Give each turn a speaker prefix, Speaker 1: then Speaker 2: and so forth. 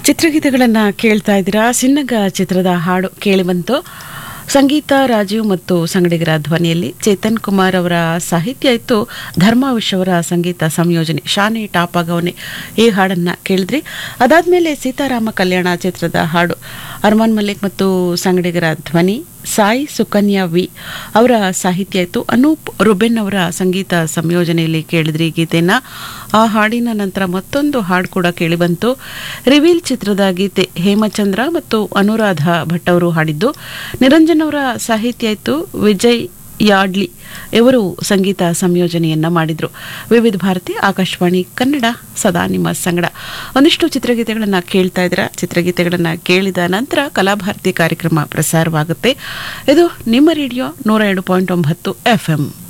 Speaker 1: ಚಿತ್ರಗೀತೆಗಳನ್ನು ಕೇಳ್ತಾ ಇದ್ದೀರಾ ಸಿನ್ನಗ ಚಿತ್ರದ ಹಾಡು ಕೇಳಿಬಂತು ಸಂಗೀತ ರಾಜೀವ್ ಮತ್ತು ಸಂಗಡಿಗರ ಧ್ವನಿಯಲ್ಲಿ ಚೇತನ್ ಕುಮಾರ್ ಅವರ ಸಾಹಿತ್ಯ ಇತ್ತು ಧರ್ಮಾವಿಶ್ ಅವರ ಸಂಗೀತ ಸಂಯೋಜನೆ ಶಾನೆ ಟಾಪಾಗವನೆ ಈ ಹಾಡನ್ನ ಕೇಳಿದ್ರಿ ಅದಾದ್ಮೇಲೆ ಸೀತಾರಾಮ ಕಲ್ಯಾಣ ಚಿತ್ರದ ಹಾಡು ಅರ್ಮಾನ್ ಮಲ್ಲಿಕ್ ಮತ್ತು ಸಂಗಡಿಗರ ಧ್ವನಿ ಸಾಯಿ ಸುಕನ್ಯಾ ವಿ ಅವರ ಸಾಹಿತ್ಯ ಇತ್ತು ಅನೂಪ್ ರುಬೆನ್ ಅವರ ಸಂಗೀತ ಸಂಯೋಜನೆಯಲ್ಲಿ ಕೇಳಿದ್ರಿ ಗೀತೆನ ಆ ಹಾಡಿನ ನಂತರ ಮತ್ತೊಂದು ಹಾಡು ಕೂಡ ಕೇಳಿಬಂತು ರಿವೀಲ್ ಚಿತ್ರದ ಗೀತೆ ಹೇಮಚಂದ್ರ ಮತ್ತು ಅನುರಾಧ ಭಟ್ ಅವರು ಹಾಡಿದ್ದು ನಿರಂಜನ್ ಅವರ ಸಾಹಿತ್ಯ ಇತ್ತು ವಿಜಯ್ ಯಾಡ್ಲಿ ಇವರು ಸಂಗೀತ ಸಂಯೋಜನೆಯನ್ನ ಮಾಡಿದ್ರು ವಿವಿಧ ಭಾರತಿ ಆಕಾಶವಾಣಿ ಕನ್ನಡ ಸದಾ ನಿಮ್ಮ ಸಂಗಡ ಒಂದಿಷ್ಟು ಚಿತ್ರಗೀತೆಗಳನ್ನ ಕೇಳ್ತಾ ಇದ್ರ ಚಿತ್ರಗೀತೆಗಳನ್ನ ಕೇಳಿದ ನಂತರ ಕಲಾಭಾರತಿ ಕಾರ್ಯಕ್ರಮ ಪ್ರಸಾರವಾಗುತ್ತೆ ಇದು ನಿಮ್ಮ ರೇಡಿಯೋ ನೂರ ಎರಡು ಪಾಯಿಂಟ್ ಒಂಬತ್ತು ಎಫ್